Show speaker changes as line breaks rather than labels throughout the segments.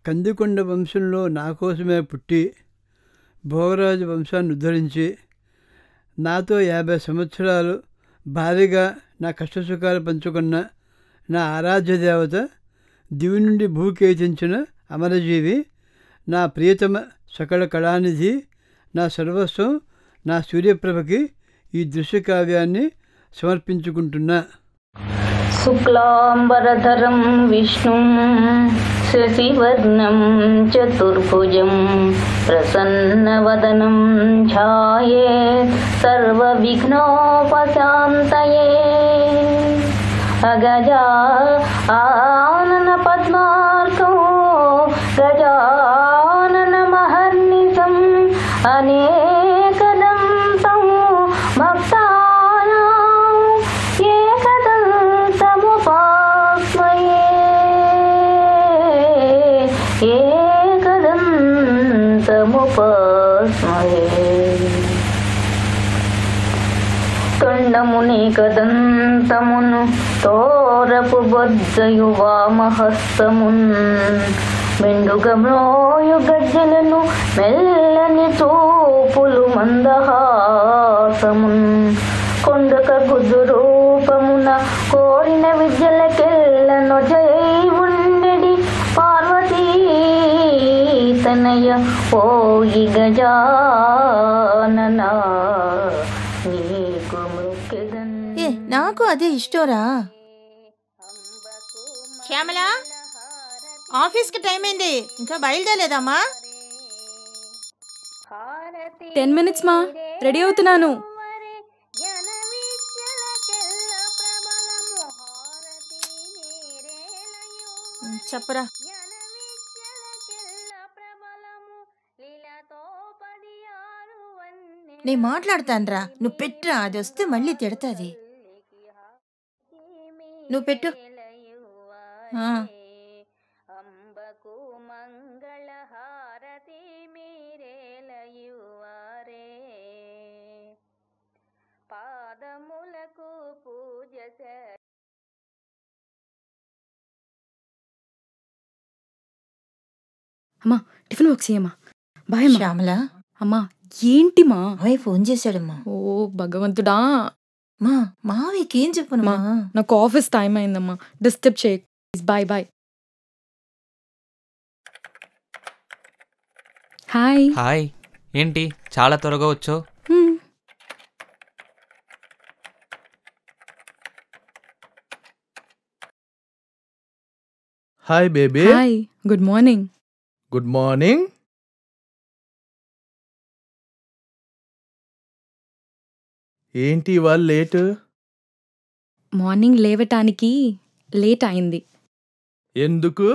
కందికొండ వంశంలో నా కోసమే పుట్టి భోగరాజు వంశాన్ని ఉద్ధరించి నాతో యాభై సంవత్సరాలు భారీగా నా కష్టసుఖాలు పంచుకున్న నా ఆరాధ్య దేవత దివి నుండి భూకేతించిన అమరజీవి నా ప్రియతమ సకల కళానిధి నా సర్వస్వం నా సూర్యప్రభకి ఈ దృశ్యకావ్యాన్ని సమర్పించుకుంటున్నా
శుక్లాంబరధరం విష్ణుం శశివర్ణం చతుర్భుజం ప్రసన్నవదనం ఛాయే సర్వవిఘ్నోపశాంతయే అగజా ఆనన పద్మార్కం గజానన మహర్నిశం అనేకదంతం భక్తానాం ఏకదంతముపాస్మయే ఏకదంతముపాస్మయే కండముని కదంతమును తోరపు బొజ్జయు వామహస్తమున్ మెండుగమ్రోయు గజ్జలను మెల్లని చూపులు మందహాసమున్ కొండక గుద్దు రూపమున కోరిన విద్యలకెల్లను జై ఉండెడి పార్వతీ తనయ పోయి గజానన నీకు మృక్కెదన్
ఏ నాకు అదే ఇష్టంరా శ్యామల ఆఫీస్కి టైం అయింది ఇంకా బయలుదేరలేదమ్మా
టెన్ మినిట్స్ మా రెడీ అవుతున్నాను
ఉమ్, చెప్పరా నేను మాట్లాడతానురా నువ్వు పెట్టురా అది వస్తే మళ్ళీ తిడతాది నువ్వు పెట్టు ఆ.
అంబకు మంగళ హారతి మీరేలయువారే పాదములకు పూజ చే-
అమ్మా టిఫిన్ బాక్స్ ఇయ్యమ్మా బాయ్ అమ్మా
శ్యామల
అమ్మా ఏంటి మా
మావయ్య ఫోన్ చేశాడమ్మా
ఓ భగవంతుడా
మా మావయ్యకి ఏం చెప్పనమ్మా
నాకు ఆఫీస్ టైం అయిందమ్మా డిస్టర్బ్ చేయ బాయ్ బాయ్ హాయ్
హాయ్ ఏంటి చాలా త్వరగా వచ్చావు
హ్మ్.
Hi baby
hi good morning
good morning ఏంటి ఇవాళ లేట్
మార్నింగ్ లేవటానికి లేట్ అయింది
ఎందుకు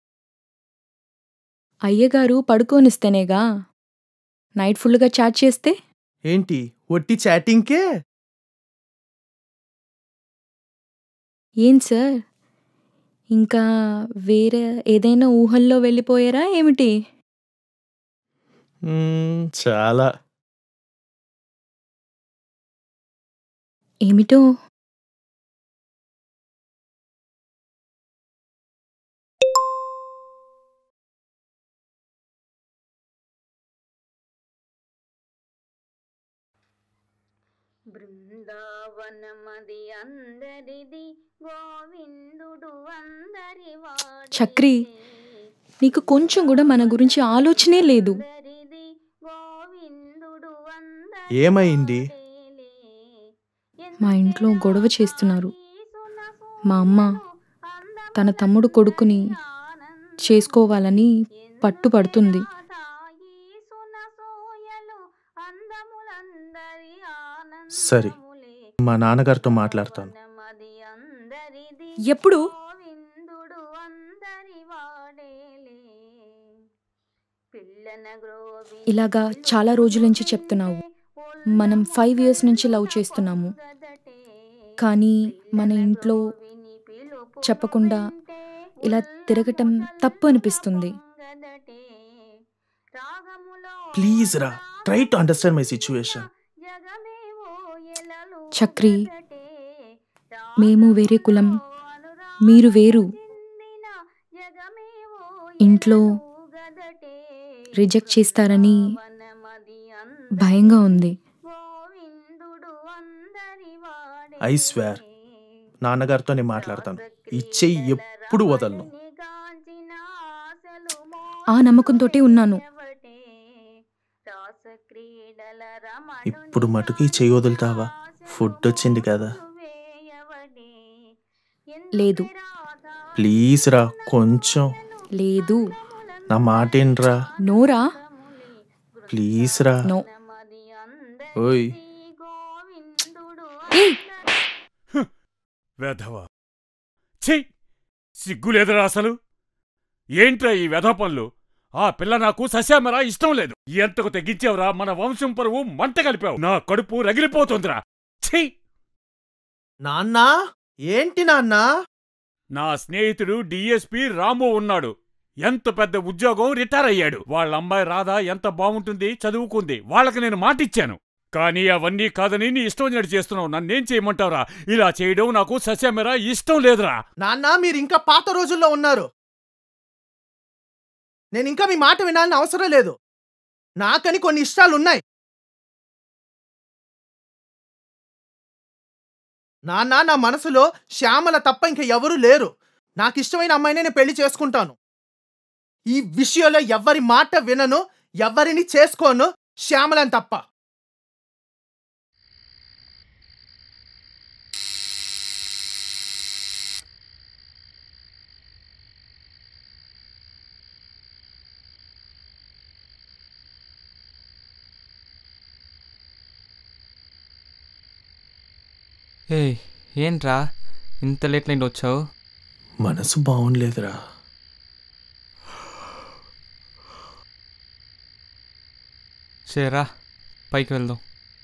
అయ్యగారు పడుకోనిస్తేనేగా నైట్ ఫుల్గా చాట్ చేస్తే
ఏంటి ఒట్టి చాటింగ్కే
ఏం సార్ ఇంకా వేరే ఏదైనా ఊహల్లో వెళ్ళిపోయారా ఏమిటి
మ్మ్, చాలా
ఏమిటో
బృందావనమది అందరిది గోవిందుడు అందరి వాడే.
చక్రి, నీకు కొంచెం కూడా మన గురించి ఆలోచనే లేదు
అందరిది గోవిందుడు అందరి
ఏమైంది
వాడేలే.
మా ఇంట్లో గొడవ చేస్తున్నారు మా అమ్మ తన తమ్ముడు కొడుకుని చేసుకోవాలని పట్టుపడుతుంది
సరే మా నాన్నగారితో మాట్లాడతాను
ఎప్పుడు ఇలాగా చాలా రోజుల నుంచి చెప్తున్నావు మనం ఫైవ్ ఇయర్స్ నుంచి లవ్ చేస్తున్నాము కానీ మన ఇంట్లో చెప్పకుండా ఇలా తిరగటం తప్పు అనిపిస్తుంది
ప్లీజ్ రా try to understand my situation
Chakri మేము వేరే కులం మీరు వేరు ఇంట్లో రిజెక్ట్ చేస్తారని భయంగా ఉంది
ఐ స్వేర్ నాన్నగారితో నేను మాట్లాడతాను ఈ చెయ్యి ఎప్పుడు వదలను
ఆ నమ్మకంతోటే ఉన్నాను
ఇప్పుడు మటుకు ఈ చెయ్యి వదులుతావా ఫుడ్ వచ్చింది కదా
లేదు
ప్లీజ్ రా కొంచెం
లేదు
నా మాట ఏంట్రా
నోరా
ప్లీజ్ రా
నో
ఓయ్
ఏయ్
వెధవ ఛీ సిగ్గులేదురా అసలు ఏంట్రా ఈ వెధవ పనులు ఆ పిల్ల నాకు సశామరా ఇష్టం లేదు ఎంతకు తెగించావురా మన వంశం పరువు మంట కలిపావు నా కడుపు రగిలిపోతుందిరా ఛీ
నాన్న ఏంటి నాన్న
నా స్నేహితుడు డిఎస్పి రాము ఉన్నాడు ఎంత పెద్ద ఉద్యోగం రిటైర్ అయ్యాడు వాళ్ళ అమ్మాయి రాధా ఎంత బాగుంటుంది చదువుకుంది వాళ్ళకి నేను మాటిచ్చాను కానీ అవన్నీ కాదని నీ ఇష్టం వచ్చినట్టు చేస్తున్నావు నన్నేం చేయమంటావురా ఇలా చేయడం నాకు సశామరా ఇష్టం లేదురా
నాన్న మీరు ఇంకా పాత రోజుల్లో ఉన్నారు నేను ఇంకా మీ మాట వినాలని అవసరం లేదు నాకని కొన్ని ఇష్టాలు ఉన్నాయి నాన్న నా మనసులో శ్యామల తప్ప ఇంకా ఎవరూ లేరు నాకు ఇష్టమైన అమ్మాయినే నేను పెళ్లి చేసుకుంటాను ఈ విషయంలో ఎవరి మాట వినను ఎవరిని చేసుకోను శ్యామలని తప్ప
ఏయ్ ఏంట్రా ఇంత లేట్ నైట్ వచ్చావు
మనసు బాగుండలేదురా
సరేరా పైకి వెళ్దాం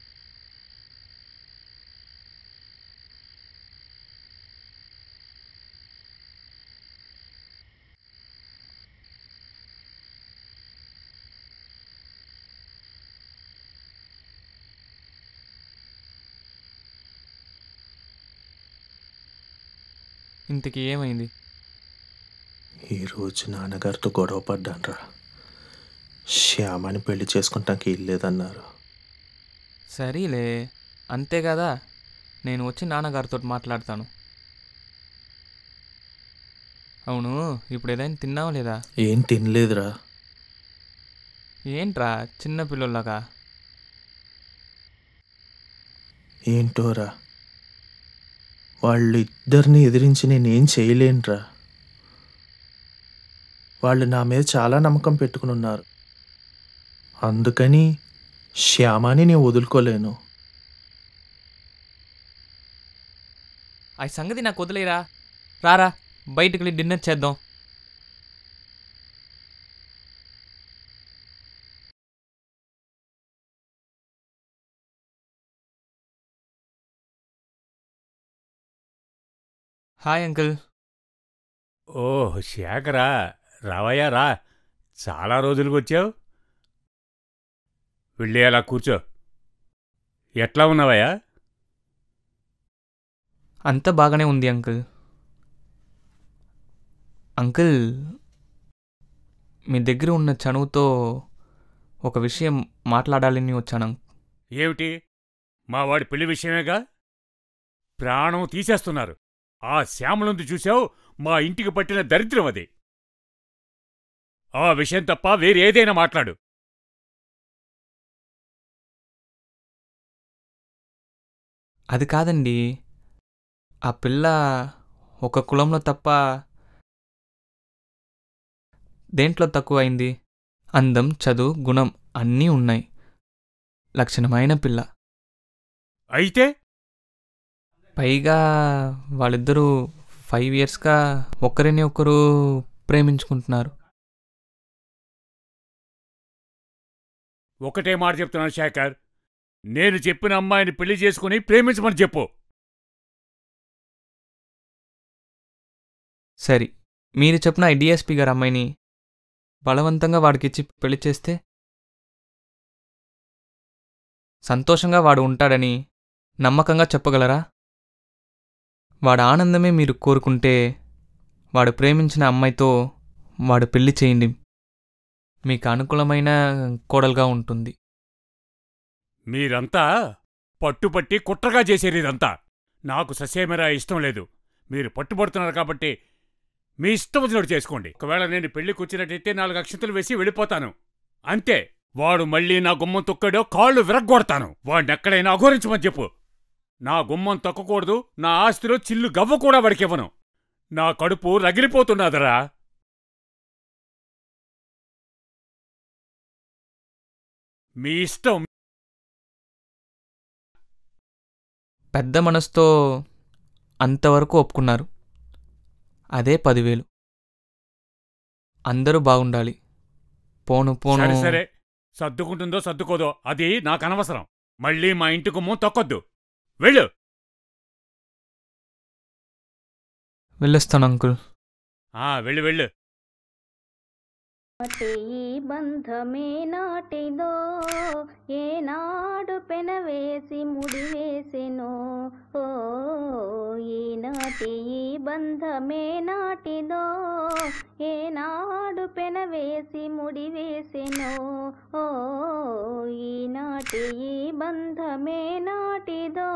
ఇంతకీ ఏమైంది
ఈరోజు నాన్నగారితో గొడవ పడ్డాన్రా శ్యామని పెళ్లి చేసుకుంటానికి ఇల్లేదన్నారు
సరేలే అంతే కదా నేను వచ్చి నాన్నగారితో మాట్లాడతాను అవును ఇప్పుడు ఏదైనా తిన్నావా లేదా
ఏం తినలేదురా
ఏంట్రా చిన్న పిల్లలాగా
ఏంటోరా వాళ్ళు ఇద్దరిని ఎదిరించి నేనేం చేయలేనురా వాళ్ళు నా మీద చాలా నమ్మకం పెట్టుకుని ఉన్నారు అందుకని శ్యామాని నేను వదులుకోలేను
ఆ సంగతి నాకు వదిలేరా రారా బయటికి వెళ్ళి డిన్నర్ చేద్దాం హాయ్ అంకుల్
ఓ శేఖరా రావయ్యా రా చాలా రోజులకు వచ్చావు వెళ్ళి అలా కూర్చో ఎట్లా ఉన్నావయ్యా
అంత బాగానే ఉంది అంకుల్ అంకుల్ మీ దగ్గర ఉన్న చనువుతో ఒక విషయం మాట్లాడాలని వచ్చాను
ఏమిటి మా వాడి పెళ్లి విషయమేగా ప్రాణం తీసేస్తున్నారు ఆ శ్యామలందు చూసావు మా ఇంటికి పట్టిన దరిద్రం అది ఆ విషయం తప్ప వేరేదైనా మాట్లాడు
అది కాదండి ఆ పిల్ల ఒక కులంలో తప్ప దేంట్లో తక్కువ అయింది అందం చదువు గుణం అన్నీ ఉన్నాయి లక్షణమైన పిల్ల
అయితే
పైగా వాళ్ళిద్దరూ ఫైవ్ ఇయర్స్గా ఒకరిని ఒకరు ప్రేమించుకుంటున్నారు
ఒకటే మాట చెప్తున్నాను శేఖర్ నేను చెప్పిన అమ్మాయిని పెళ్లి చేసుకుని ప్రేమించమని చెప్పు
సరే మీరు చెప్పిన ఈ డిఎస్పి గారు అమ్మాయిని బలవంతంగా వాడికిచ్చి పెళ్లి చేస్తే సంతోషంగా వాడు ఉంటాడని నమ్మకంగా చెప్పగలరా వాడి ఆనందమే మీరు కోరుకుంటే వాడు ప్రేమించిన అమ్మాయితో వాడు పెళ్లి చేయండి మీకు అనుకూలమైన కోడలుగా ఉంటుంది
మీరంతా పట్టుపట్టి కుట్రగా చేసేది ఇదంతా నాకు ససేమరా ఇష్టం లేదు మీరు పట్టుబడుతున్నారు కాబట్టి మీ ఇష్టం వచ్చినట్టు చేసుకోండి ఒకవేళ నేను పెళ్లికి వచ్చినట్టయితే నాలుగు అక్షంతలు వేసి వెళ్ళిపోతాను అంతే వాడు మళ్ళీ నా గుమ్మం తొక్కాడో కాళ్ళు విరగ్గొడతాను వాడిని ఎక్కడైనా అఘోరించమని చెప్పు నా గుమ్మం తొక్కకూడదు నా ఆస్తిలో చిల్లు గవ్వ కూడా వాడికివ్వను నా కడుపు రగిలిపోతున్నదరా మీ ఇష్టం
పెద్ద మనసుతో అంతవరకు ఒప్పుకున్నారు అదే పదివేలు అందరూ బాగుండాలి పోను పోను
సరే సరే సర్దుకుంటుందో సర్దుకోదో అది నాకు అనవసరం మళ్ళీ మా ఇంటి గుమ్మం తొక్కొద్దు వెళ్ళు
వెళ్ళొస్తాను అంకుల్
ఆ వెళ్ళు వెళ్ళు
నాటి ఈ బంధమే నాటిదో ఏనాడు పెనవేసి ముడివేసెనో ఓ ఈనాటి ఈ బంధమే నాటిదో ఏనాడు పెనవేసి ముడివేసెనో ఓ ఈనాటి ఈ బంధమే నాటిదో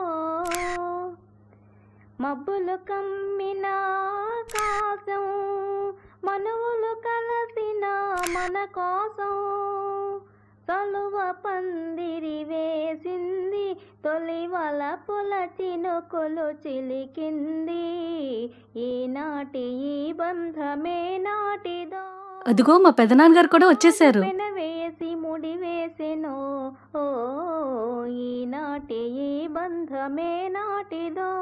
మబ్బులు కమ్మిన ఆకాశం మనువులు కలసిన మన కోసం తలువ పందిరి వేసింది తొలి వలపుల చినుకులు చిలికింది ఈనాటి ఈ బంధమే నాటిదో
అదిగో మా పెదనాన్నగారు కూడా వచ్చేసారు
వేసి ముడి వేసెను ఓ ఈనాటి ఈ బంధమే నాటిదో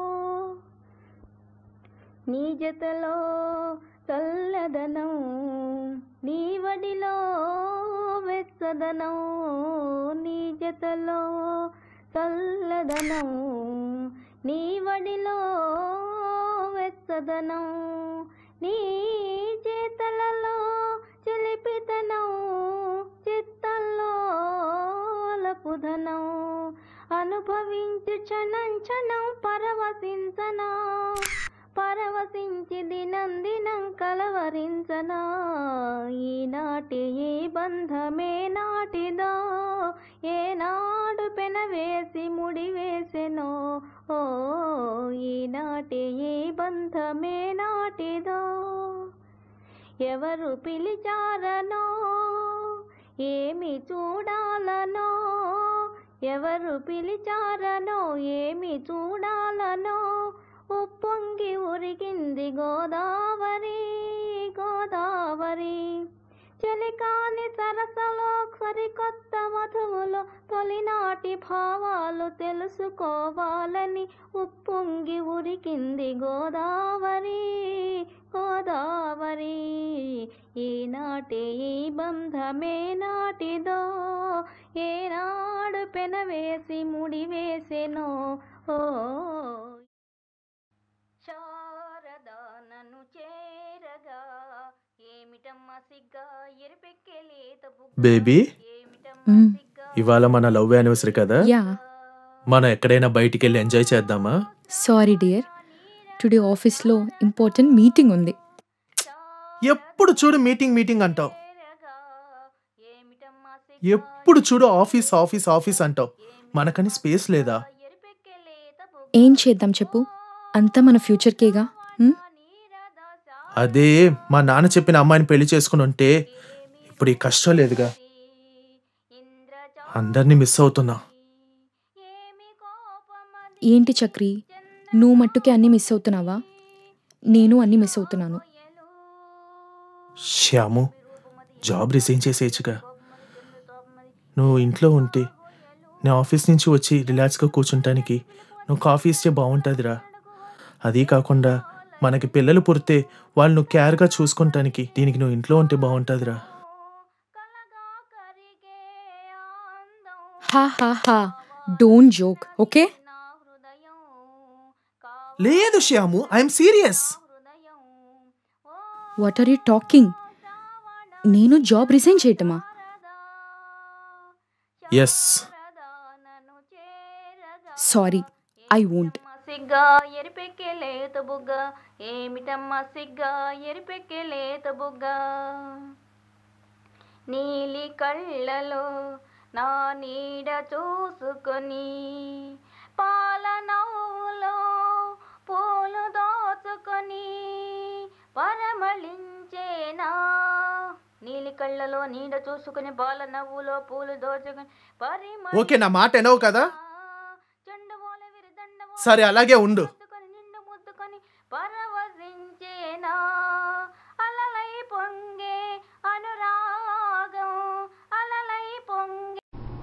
నీ జతలో చల్లదనం నీ వడిలో వెచ్చదనం నీ జతలో చల్లదనం నీ వడిలో వెచ్చదనం నీ చేతలలో చిలిపితనం చిత్తల్లో అలపుదనం అనుభవించు క్షణం క్షణం పరవశించనా పరవశించి దినం దినం కలవరించనా ఈనాటి ఈ బంధమే నాటిదో ఏనాడు పెనవేసి ముడివేసెనో ఓ ఈనాటి ఈ బంధమే నాటిదో ఎవరు పిలిచారనో ఏమి చూడాలనో ఎవరు పిలిచారనో ఏమి చూడాలనో ఉప్పొంగి ఉరికింది గోదావరి గోదావరి చెలికాని సరసలో సరికొత్త మధువులో తొలినాటి భావాలు తెలుసుకోవాలని ఉప్పొంగి ఉరికింది గోదావరి గోదావరి ఈనాటి ఈ బంధమే నాటిదో ఏనాడు పెనవేసి ముడివేసెనో ఓ శారదా నన్ను చేరగా ఏమిటమ్మ సిగ్గా ఎరిపెక్కే లేత బుగ్గ
బేబీ
ఏమిటమ్మ
మ్.
సిగ్గా
ఇవాళ మన లవ్ యానివర్సరీ కదా
యా
మనం ఎక్కడైనా బయటికి వెళ్ళి ఎంజాయ్ చేద్దామా
సారీ డియర్ టుడే ఆఫీస్లో ఇంపార్టెంట్ మీటింగ్ ఉంది
ఎప్పుడు చూడు మీటింగ్ మీటింగ్ అంటావు
చేరగా ఏమిటమ్మ సిగ్గా
ఎప్పుడు చూడు ఆఫీస్ ఆఫీస్ ఆఫీస్ అంటావు మనకని స్పేస్ లేదా
ఎరిపెక్కే లేత బుగ్గ
ఏం చేద్దాం చెప్పు అంతా మన ఫ్యూచర్కేగా మ్?
అదే మా నాన్న చెప్పిన అమ్మాయిని పెళ్లి చేసుకుని ఉంటే ఇప్పుడు ఈ కష్టం లేదుగా అందరినీ మిస్ అవుతున్నా
ఏంటి చక్రి నువ్వు మట్టుకే అన్నీ మిస్ అవుతున్నావా నేను అన్నీ మిస్ అవుతున్నాను
శ్యాము జాబ్ రిజైన్ చేసేయచ్చుగా నువ్వు ఇంట్లో ఉంటే నేను ఆఫీస్ నుంచి వచ్చి రిలాక్స్గా కూర్చుంటానికి నువ్వు కాఫీ ఇస్తే బాగుంటుందిరా అదీ కాకుండా మనకి పిల్లలు పుడితే వాళ్ళు నువ్వు కేర్గా చూసుకుంటానికి దీనికి నువ్వు ఇంట్లో ఉంటే బాగుంటుందిరా
హా హా హా డోంట్ జోక్ ఓకే
లేదు Shyamu I'm serious
what are you talking నేను జాబ్ రిజైన్ చేయటమా
ఎస్
సారీ ఐ వోంట్
సిగ్గా ఎరిపెక్కే లేత బుగ్గ ఏమిటమ్మా సిగ్గా ఎరిపెక్కే లేత బుగ్గ నీలి కళ్ళలో నా నీడ చూసుకొని పాల నవ్వులో పూలు దోచుకొని పరమళించేనా నీలి కళ్ళలో నీడ చూసుకొని పాల నవ్వులో పూలు దోచుకొని పరిమళ
ఓకే నా మాట ఎనవు కదా సరే అలాగే ఉండు
నిండు ముద్దుకొని పరవశించేనా అలలై పొంగే అనురాగం అలలై పొంగే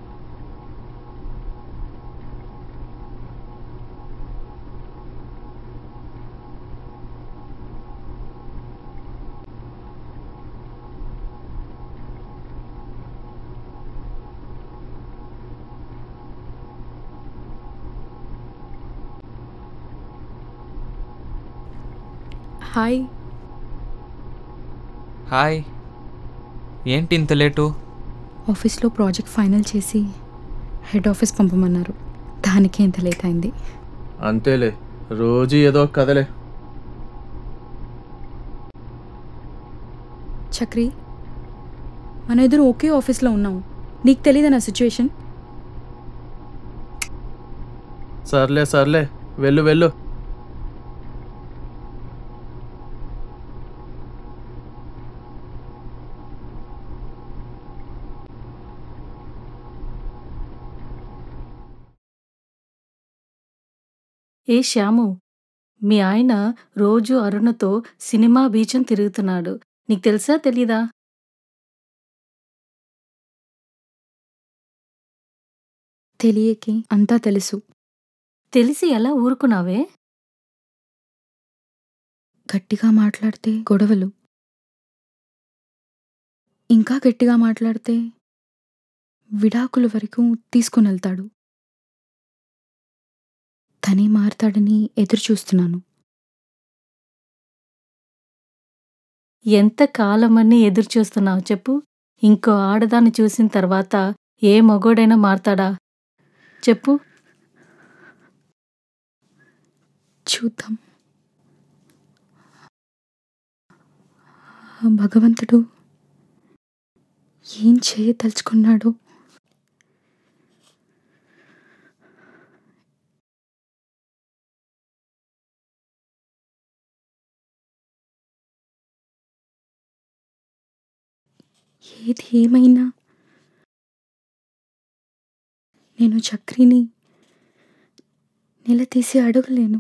హాయ్
హాయ్ ఏంటి ఇంత లేటు
ఆఫీస్లో ప్రాజెక్ట్ ఫైనల్ చేసి హెడ్ ఆఫీస్ పంపమన్నారు దానికే ఇంత లేట్ అయింది
అంతేలే రోజు ఏదో ఒక కథలే
చక్రి మన ఇద్దరు ఒకే ఆఫీస్లో ఉన్నాం నీకు తెలియదా నా సిచ్యువేషన్
సర్లే సర్లే వెళ్ళు వెళ్ళు
ఏ శ్యాము మీ ఆయన రోజు అరుణతో సినిమా బీచం తిరుగుతున్నాడు నీకు తెలుసా తెలీదా
తెలియకి అంతా తెలుసు
తెలిసి ఎలా ఊరుకున్నావే
గట్టిగా మాట్లాడితే గొడవలు ఇంకా గట్టిగా మాట్లాడితే విడాకుల వరకు తీసుకుని వెళ్తాడు తనే మారతాడని ఎదురు చూస్తున్నాను
ఎంత కాలమని ఎదురు చూస్తున్నావు చెప్పు ఇంకో ఆడదాన్ని చూసిన తర్వాత ఏ మగోడైనా మారతాడా చెప్పు
చూద్దాం ఆ భగవంతుడు ఏం చేయదలుచుకున్నాడో ఏది ఏమైనా నేను చక్రిని నిలదీసి అడగలేను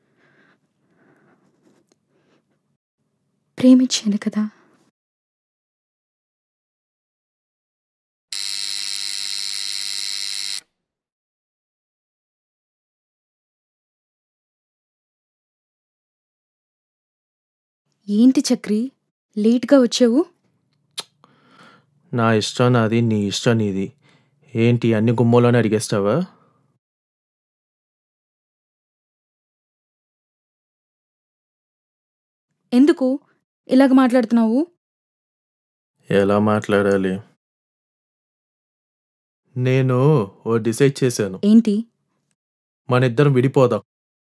ప్రేమించాను కదా ఏంటి చక్రి లేట్గా వచ్చావు
నా ఇష్టం నాది నీ ఇష్టం నీది ఏంటి అన్ని గుమ్మలోనే అడిగేస్తావా
ఎందుకు ఇలాగ మాట్లాడుతున్నావు
ఎలా మాట్లాడాలి నేను ఓ డిసైడ్ చేశాను
ఏంటి
మన ఇద్దరం విడిపోదాం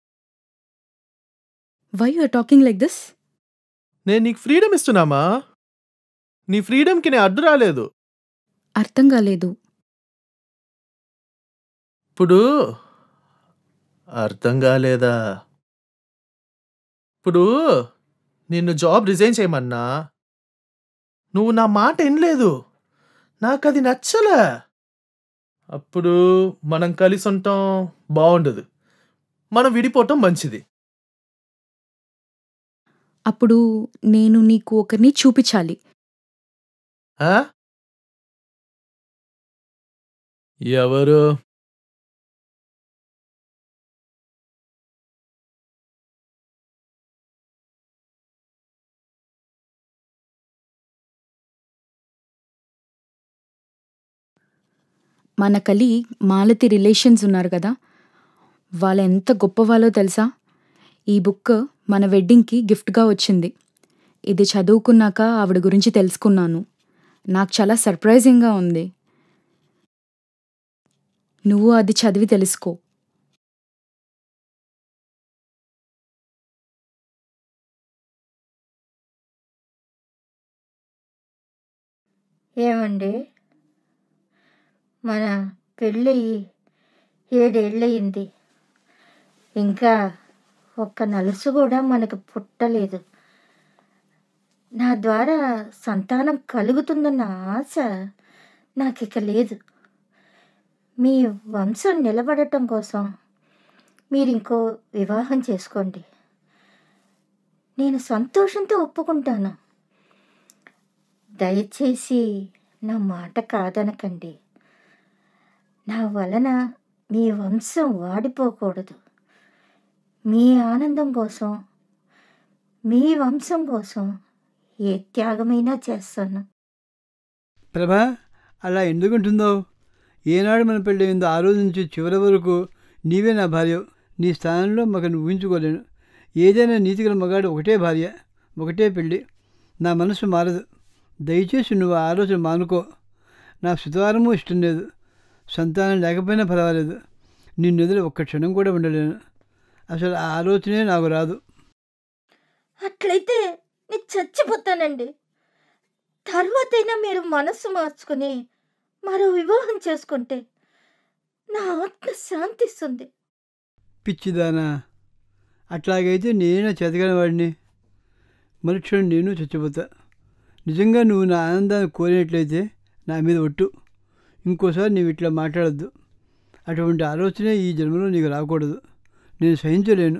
why you are talking like this
నేను నీకు ఫ్రీడమ్ ఇస్తున్నామా నీ ఫ్రీడమ్కి నేను అడ్డు రాలేదు
అర్థం కాలేదు
ఇప్పుడు అర్థం కాలేదా ఇప్పుడు నిన్ను జాబ్ రిజైన్ చేయమన్నా నువ్వు నా మాట వినలేదు నాకు అది నచ్చలే అప్పుడు మనం కలిసి ఉంటాం బాగుండదు మనం విడిపోవటం మంచిది
అప్పుడు నేను నీకు ఒకరిని చూపించాలి
ఆ? ఎవరు
మన కలి మాలతి రిలేషన్స్ ఉన్నారు కదా వాళ్ళు ఎంత గొప్పవాళ్ళో తెలుసా ఈ బుక్ మన వెడ్డింగ్కి గిఫ్ట్గా వచ్చింది ఇది చదువుకున్నాక ఆవిడ గురించి తెలుసుకున్నాను నాకు చాలా సర్ప్రైజింగ్గా ఉంది నువ్వు అది చదివి తెలుసుకో
ఏమండి మన పెళ్ళి ఏడేళ్ళయింది ఇంకా ఒక్క నలుసు కూడా మనకు పుట్టలేదు నా ద్వారా సంతానం కలుగుతుందన్న ఆశ నాకు ఇక లేదు మీ వంశం నిలబడటం కోసం మీరు ఇంకో వివాహం చేసుకోండి నేను సంతోషంతో ఒప్పుకుంటాను దయచేసి నా మాట కాదనకండి నా వలన మీ వంశం వాడిపోకూడదు మీ ఆనందం కోసం మీ వంశం కోసం ఏ త్యాగమైనా చేస్తాను
ప్రభా అలా ఎందుకుంటుందో ఏనాడు మన పెళ్ళి అయిందో ఆ రోజు నుంచి చివరి వరకు నీవే నా భార్య నీ స్థానంలో మాకు నువ్వు ఊహించుకోలేను ఏదైనా నీతిగల మగాడు ఒకటే భార్య ఒకటే పెళ్ళి నా మనసు మారదు దయచేసి నువ్వు ఆ ఆలోచన మానుకో నా సుతారము ఇష్టం లేదు సంతానం లేకపోయినా పర్వాలేదు నిన్ను ఎదురు ఒక్క క్షణం కూడా ఉండలేను అసలు ఆ ఆలోచనే నాకు రాదు
అట్లయితే నేను చచ్చిపోతానండి తర్వాతైనా మీరు మనసు మార్చుకుని మరో వివాహం చేసుకుంటే నా ఆత్మ శాంతిస్తుంది
పిచ్చిదానా అట్లాగైతే నేనే చేతగాని వాడిని మరుక్షణం నేను చచ్చిపోతా నిజంగా నువ్వు నా ఆనందాన్ని కోరినట్లయితే నా మీద ఒట్టు ఇంకోసారి నీవు ఇట్లా మాట్లాడద్దు అటువంటి ఆలోచనే ఈ జన్మలో నీకు రాకూడదు నేను సహించలేను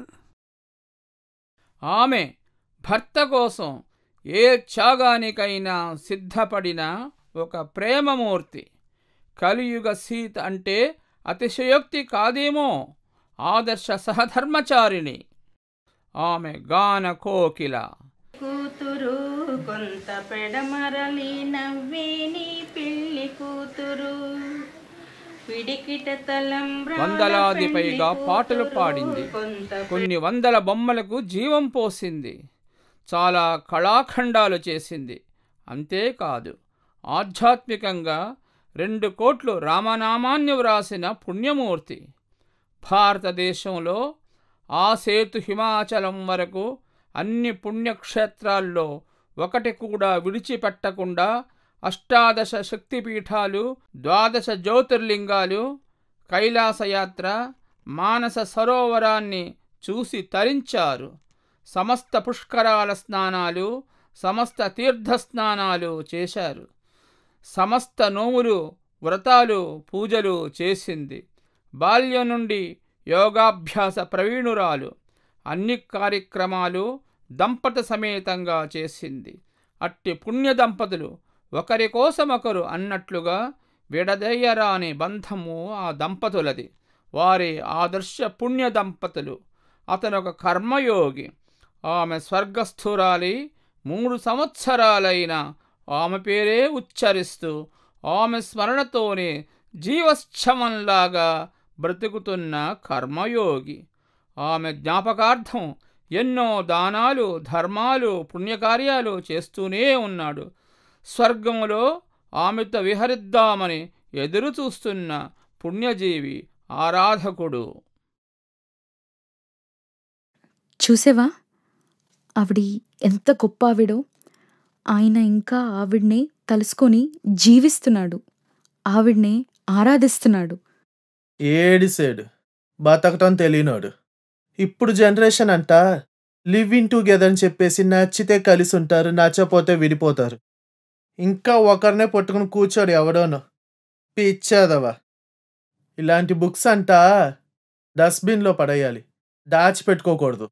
ఆమె భర్త కోసం ఏ త్యాగానికైనా సిద్ధపడిన ఒక ప్రేమమూర్తి కలియుగ సీత అంటే అతిశయోక్తి కాదేమో ఆదర్శ సహధర్మచారిణి ఆమె గాన కోకిల
కూతురు కొంత పెడమరలి నవ్వేని పెళ్లి కూతురు పిడికిట తలంబ్రాల
వందలాది
పెళ్లి
పైగా పాటలు
కూతురు,
పాడింది
కొంత
కొన్ని వందల బొమ్మలకు జీవం పోసింది చాలా కళాఖండాలు చేసింది అంతేకాదు ఆధ్యాత్మికంగా రెండు కోట్లు రామనామాన్ని వ్రాసిన పుణ్యమూర్తి భారతదేశంలో ఆ సేతు హిమాచలం వరకు అన్ని పుణ్యక్షేత్రాల్లో ఒకటి కూడా విడిచిపెట్టకుండా అష్టాదశ శక్తిపీఠాలు ద్వాదశ జ్యోతిర్లింగాలు కైలాసయాత్ర మానస సరోవరాన్ని చూసి తరించారు సమస్త పుష్కరాల స్నానాలు సమస్త తీర్థస్నానాలు చేశారు సమస్త నోములు వ్రతాలు పూజలు చేసింది బాల్యం నుండి యోగాభ్యాస ప్రవీణురాలు అన్ని కార్యక్రమాలు దంపత సమేతంగా చేసింది అట్టి పుణ్య దంపతులు ఒకరి కోసమొకరు అన్నట్లుగా విడదయ్యరాని బంధము ఆ దంపతులది వారి ఆదర్శ పుణ్య దంపతులు అతనొక కర్మయోగి ఆమె స్వర్గస్థురాలి మూడు సంవత్సరాలైన ఆమె పేరే ఉచ్చరిస్తూ ఆమె స్మరణతోనే జీవశ్చమంలాగా బ్రతుకుతున్న కర్మయోగి ఆమె జ్ఞాపకార్థం ఎన్నో దానాలు ధర్మాలు పుణ్యకార్యాలు చేస్తూనే ఉన్నాడు స్వర్గంలో ఆమెతో విహరిద్దామని ఎదురు చూస్తున్న పుణ్యజీవి ఆరాధకుడు
చూసావా ఆవిడి ఎంత గొప్ప ఆవిడో ఆయన ఇంకా ఆవిడ్నే తలుసుకొని జీవిస్తున్నాడు ఆవిడ్నే ఆరాధిస్తున్నాడు
ఏడిసాడు బతకటం తెలియనోడు ఇప్పుడు జనరేషన్ అంట లివింగ్ టుగెదర్ అని చెప్పేసి నచ్చితే కలిసి ఉంటారు నచ్చపోతే విడిపోతారు ఇంకా ఒకరినే పట్టుకుని కూర్చోడు ఎవడోనో పిచ్చాదవా ఇలాంటి బుక్స్ అంట డస్ట్బిన్లో పడేయాలి దాచిపెట్టుకోకూడదు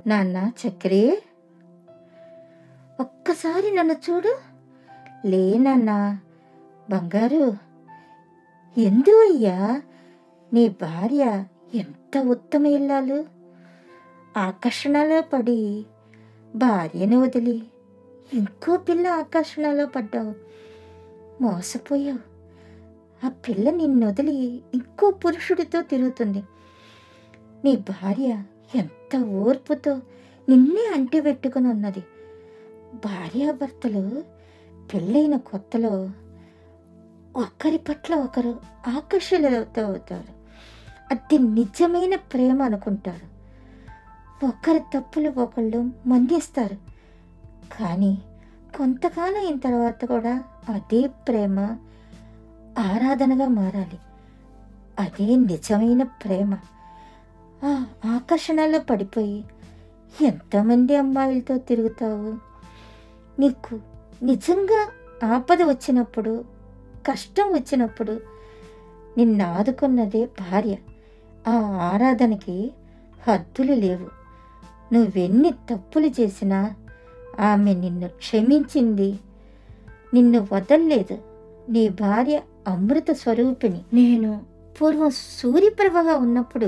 నాన్న చక్రి ఒక్కసారి నన్ను చూడు లేనన్నా బంగారు ఎందు అయ్యా నీ భార్య ఎంత ఉత్తమ ఇల్లాలు ఆకర్షణలో పడి భార్యను వదిలి ఇంకో పిల్ల ఆకర్షణలో పడ్డావు మోసపోయావు ఆ పిల్ల నిన్ను వదిలి ఇంకో పురుషుడితో తిరుగుతుంది నీ భార్య ఎంత ఓర్పుతో నిన్నే అంటి పెట్టుకుని ఉన్నది భార్యాభర్తలు పెళ్ళైన కొత్తలో ఒకరి పట్ల ఒకరు ఆకర్షణలతో అవుతారు అది నిజమైన ప్రేమ అనుకుంటారు ఒకరి తప్పులు ఒకళ్ళు మన్నిస్తారు కానీ కొంతకాలం అయిన తర్వాత కూడా అదే ప్రేమ ఆరాధనగా మారాలి అదే నిజమైన ప్రేమ ఆ ఆకర్షణలో పడిపోయి ఎంతమంది అమ్మాయిలతో తిరుగుతావు నీకు నిజంగా ఆపద వచ్చినప్పుడు కష్టం వచ్చినప్పుడు నిన్ను ఆదుకున్నదే భార్య ఆ ఆరాధనకి హద్దులు లేవు నువ్వెన్ని తప్పులు చేసినా ఆమె నిన్ను క్షమించింది నిన్ను వదల్లేదు నీ భార్య అమృత స్వరూపిణి నేను పూర్వం సూర్యప్రభగా ఉన్నప్పుడు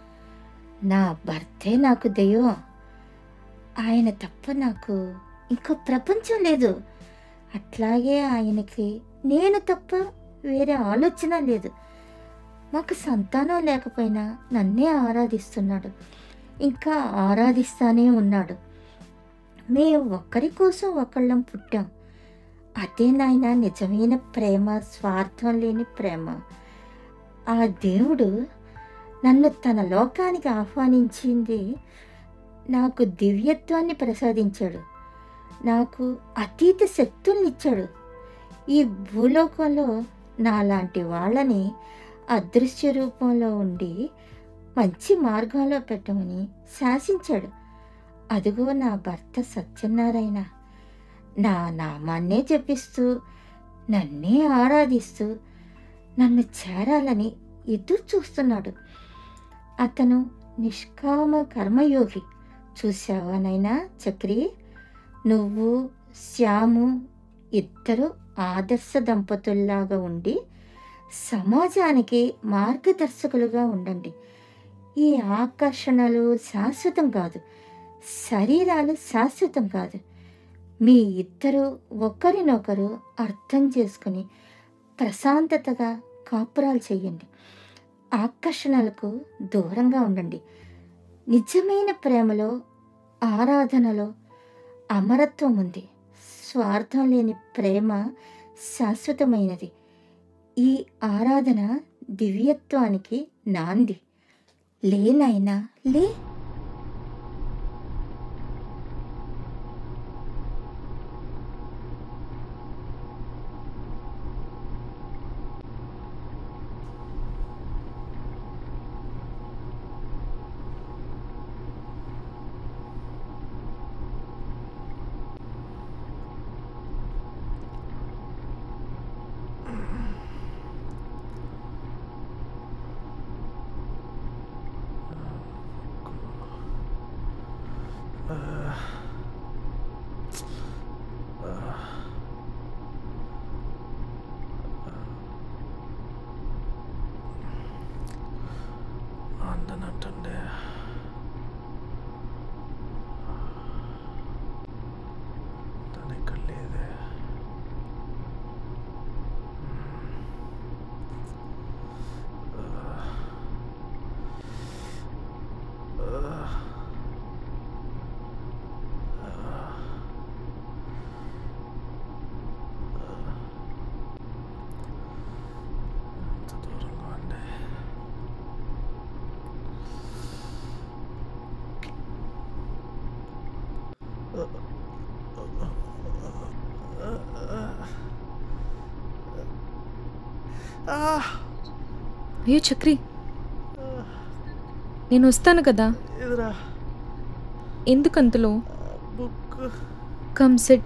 నా భర్తే నాకు దైవం ఆయన తప్ప నాకు ఇంకో ప్రపంచం లేదు అట్లాగే ఆయనకి నేను తప్ప వేరే ఆలోచన లేదు మాకు సంతానం లేకపోయినా నన్నే ఆరాధిస్తున్నాడు ఇంకా ఆరాధిస్తానే ఉన్నాడు మేము ఒకరి కోసం ఒకళ్ళం పుట్టాం అదే నాయన నిజమైన ప్రేమ స్వార్థం లేని ప్రేమ ఆ దేవుడు నన్ను తన లోకానికి ఆహ్వానించింది నాకు దివ్యత్వాన్ని ప్రసాదించాడు నాకు అతీత శక్తుల్ని ఇచ్చాడు ఈ భూలోకంలో నాలాంటి వాళ్ళని అదృశ్య రూపంలో ఉండి మంచి మార్గంలో పెట్టమని శాసించాడు అదిగో నా భర్త సత్యనారాయణ నా నామాన్నే జపిస్తూ నన్నే ఆరాధిస్తూ నన్ను చేరాలని ఎదురు చూస్తున్నాడు అతను నిష్కామ కర్మయోగి చూసావా నైనా చక్రి నువ్వు శ్యాము ఇద్దరు ఆదర్శ దంపతుల్లాగా ఉండి సమాజానికి మార్గదర్శకులుగా ఉండండి ఈ ఆకర్షణలు శాశ్వతం కాదు శరీరాలు శాశ్వతం కాదు మీ ఇద్దరు ఒకరినొకరు అర్థం చేసుకుని ప్రశాంతతగా కాపురాలు చేయండి ఆకర్షణలకు దూరంగా ఉండండి నిజమైన ప్రేమలో ఆరాధనలో అమరత్వం ఉంది స్వార్థం లేని ప్రేమ శాశ్వతమైనది ఈ ఆరాధన దివ్యత్వానికి నాంది లేనైనా లే
అందనట్టుండే తను ఇక్కడ లేదే ఎంత దూరంగా ఉండే
అయ్యో చక్రి నేను వస్తాను కదా
ఎదురా
ఎందుకంతలో
బుక్
కమ్ సెట్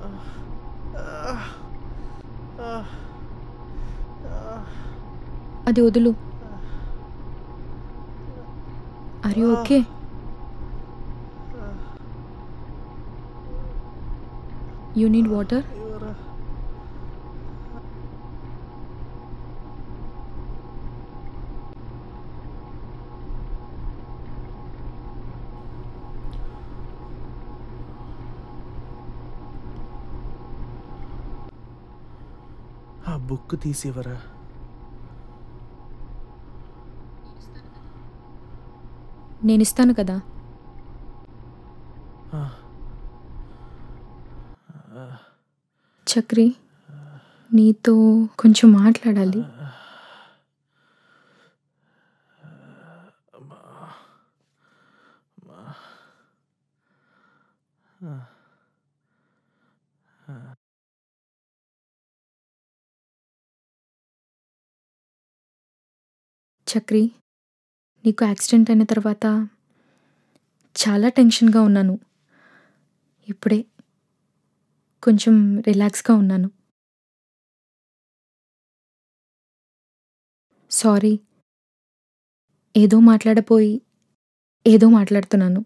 అది వదులు are you okay you need water
ఆ బుక్ తీసివరా
నేను ఇస్తాను కదా చక్రి నీతో కొంచెం మాట్లాడాలి చక్రి నీకు యాక్సిడెంట్ అయిన తర్వాత చాలా టెన్షన్గా ఉన్నాను ఇప్పుడే కొంచెం రిలాక్స్గా ఉన్నాను సారీ ఏదో మాట్లాడపోయి ఏదో మాట్లాడుతున్నాను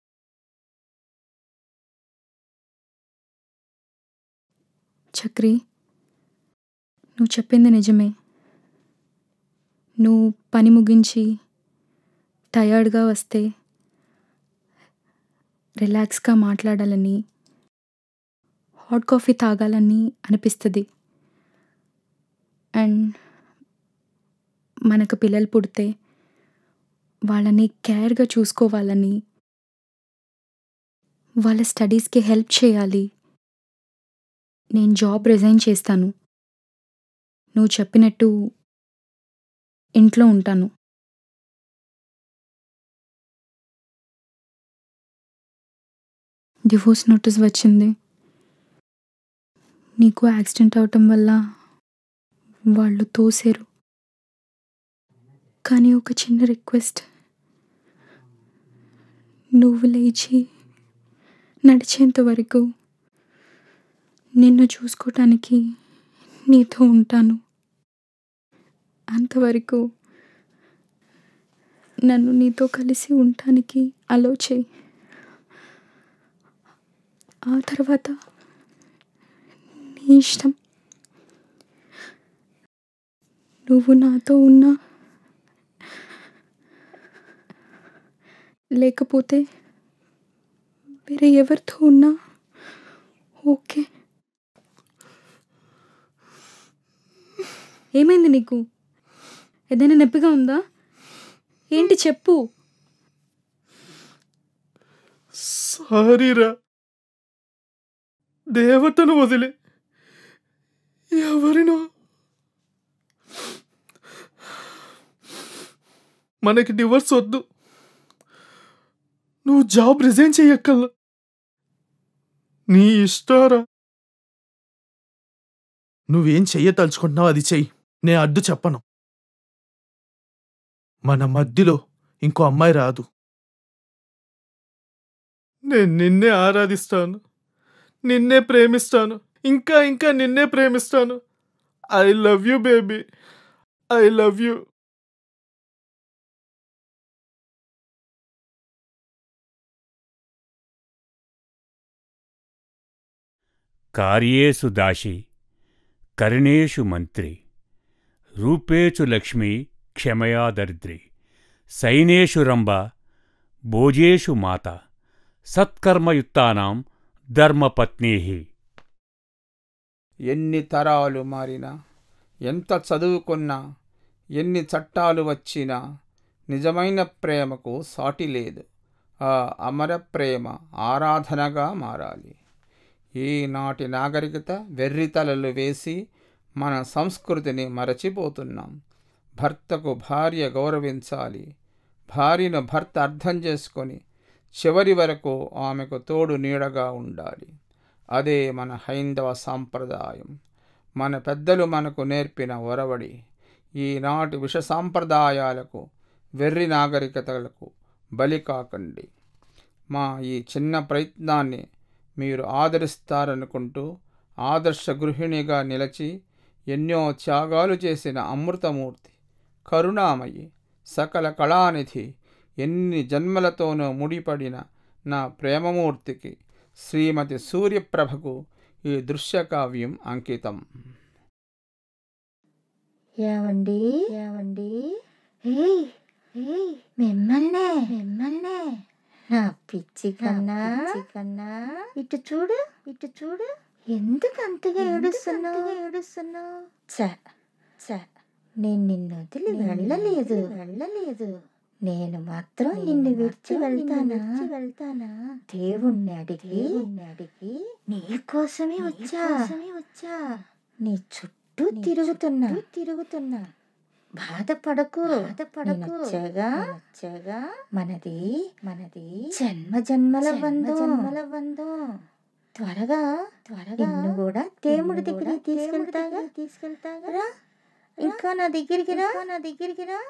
చక్రి నువ్వు చెప్పింది నిజమే నువ్వు పని ముగించి టయర్డ్గా వస్తే రిలాక్స్గా మాట్లాడాలని హాట్ కాఫీ తాగాలని అనిపిస్తుంది అండ్ మనకు పిల్లలు పుడితే వాళ్ళని కేర్గా చూసుకోవాలని వాళ్ళ స్టడీస్కి హెల్ప్ చేయాలి నేను జాబ్ రిజైన్ చేస్తాను నువ్వు చెప్పినట్టు ఇంట్లో ఉంటాను డివోర్స్ నోటీస్ వచ్చింది నీకు యాక్సిడెంట్ అవటం వల్ల వాళ్ళు తోసారు కానీ ఒక చిన్న రిక్వెస్ట్ నువ్వు లేచి నడిచేంత వరకు నిన్ను చూసుకోవటానికి నీతో ఉంటాను అంతవరకు నన్ను నీతో కలిసి ఉండటానికి అలో చేయి ఆ తర్వాత నీ ఇష్టం నువ్వు నాతో ఉన్నా లేకపోతే వేరే ఎవరితో ఉన్నా ఓకే ఏమైంది నీకు ఏదైనా నొప్పిగా ఉందా ఏంటి చెప్పు
సారీరా దేవతను వదిలే ఎవరినో మనకి డివోర్స్ వద్దు నువ్వు జాబ్ రిజైన్ చెయ్యక్కల్లా నీ ఇష్టారా నువ్వేం చెయ్యతలుచుకుంటున్నావు అది చెయ్యి నేను అడ్డు చెప్పను మన మధ్యలో ఇంకో అమ్మాయి రాదు నేను నిన్నే ఆరాధిస్తాను నిన్నే ప్రేమిస్తాను ఇంకా ఇంకా నిన్నే ప్రేమిస్తాను I love you baby I love you
కార్యేషు దాసి కరణేషు మంత్రి రూపేచు లక్ష్మి క్షమయా దరిద్రి సైనేషు రంభ భోజేషు మాత సత్కర్మయుక్తానాం ధర్మపత్నీహి
ఎన్ని తరాలు మారినా ఎంత చదువుకున్నా ఎన్ని చట్టాలు వచ్చినా నిజమైన ప్రేమకు సాటి లేదు ఆ అమర ప్రేమ ఆరాధనగా మారాలి ఈనాటి నాగరికత వెర్రితలలు వేసి మన సంస్కృతిని మరచిపోతున్నాం భర్తకు భార్య గౌరవించాలి భార్యను భర్త అర్థం చేసుకొని చివరి వరకు ఆమెకు తోడు నీడగా ఉండాలి అదే మన హైందవ సాంప్రదాయం మన పెద్దలు మనకు నేర్పిన ఒరవడి ఈనాటి విష సాంప్రదాయాలకు వెర్రి నాగరికతలకు బలి కాకండి మా ఈ చిన్న ప్రయత్నాన్ని మీరు ఆదరిస్తారనుకుంటూ ఆదర్శ గృహిణిగా నిలిచి ఎన్నో త్యాగాలు చేసిన అమృతమూర్తి కరుణామయి సకల కళానిధి ఎన్ని జన్మలతోనూ ముడిపడిన నా ప్రేమమూర్తికి శ్రీమతి సూర్యప్రభకు ఈ దృశ్యకావ్యం అంకితం
ఏవండి ఏవండి ఏయ్ ఏయ్ మిమ్మల్నే మిమ్మల్నే నా పిచ్చి కన్నా కన్నా ఇటు చూడు ఇటు చూడు ఎందుకు అంతగా ఏడుస్తున్నావు ఏడుస్తున్నావు చ చ నేను నిన్ను వదిలి వెళ్ళలేదు వెళ్ళలేదు నేను మాత్రం నిన్ను విడిచి వెళ్తానా వెళ్తానా దేవుణ్ణి అడిగి అడిగి నీ కోసమే వచ్చా వచ్చా నీ చుట్టూ తిరుగుతున్నా తిరుగుతున్నా బాధపడకు బాధపడకు వచ్చాగా వచ్చాగా మనది మనది జన్మ జన్మల బంధం జన్మల బంధం త్వరగా త్వరగా నిన్ను కూడా దేవుడి దగ్గరికి తీసుకెళ్తాగా తీసుకెళ్తాగా రా ఇంకా నా దగ్గరికి రా నా దగ్గరికి రా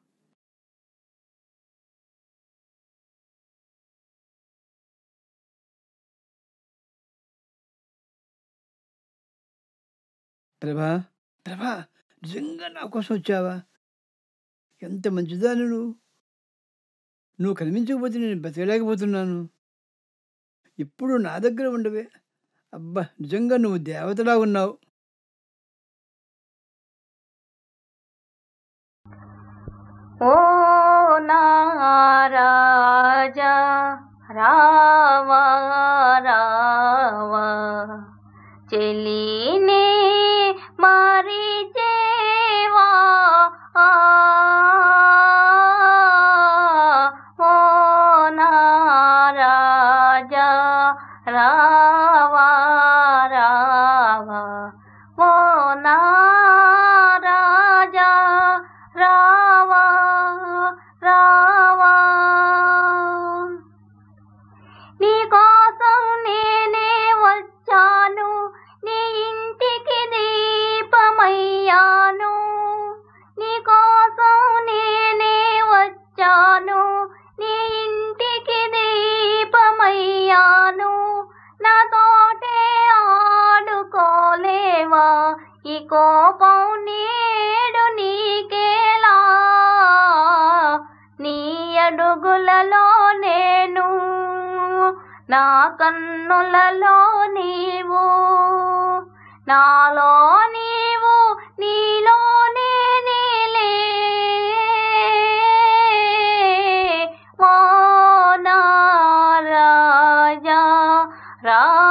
ప్రభా ప్రభా నిజంగా నా కోసం వచ్చావా ఎంత మంచిదాను నువ్వు నువ్వు కనిపించకపోతే నేను బతకలేకపోతున్నాను ఇప్పుడు నా దగ్గర ఉండవే అబ్బా నిజంగా నువ్వు దేవతలా ఉన్నావు
ఓ నారాజా రావా రావా చెలినే మారి చేవా ఆ, ఓ నారాజా రావా రావా ఓ నారాజా రావా రావా నీ కోసం నేనే వచ్చాను నీ ఇంటికి దీపమయ్యాను నీ కోసం నేనే వచ్చాను నీ ఇంటికి దీపమయ్యాను నాతోటే ఆడుకోలేవా ఈ కోపం నేడు నీకేలా నీ అడుగులలో నేను నా కన్నులలో నీవు నాలో నీవు నీలోనే నీలే ఓ నా రాజా రా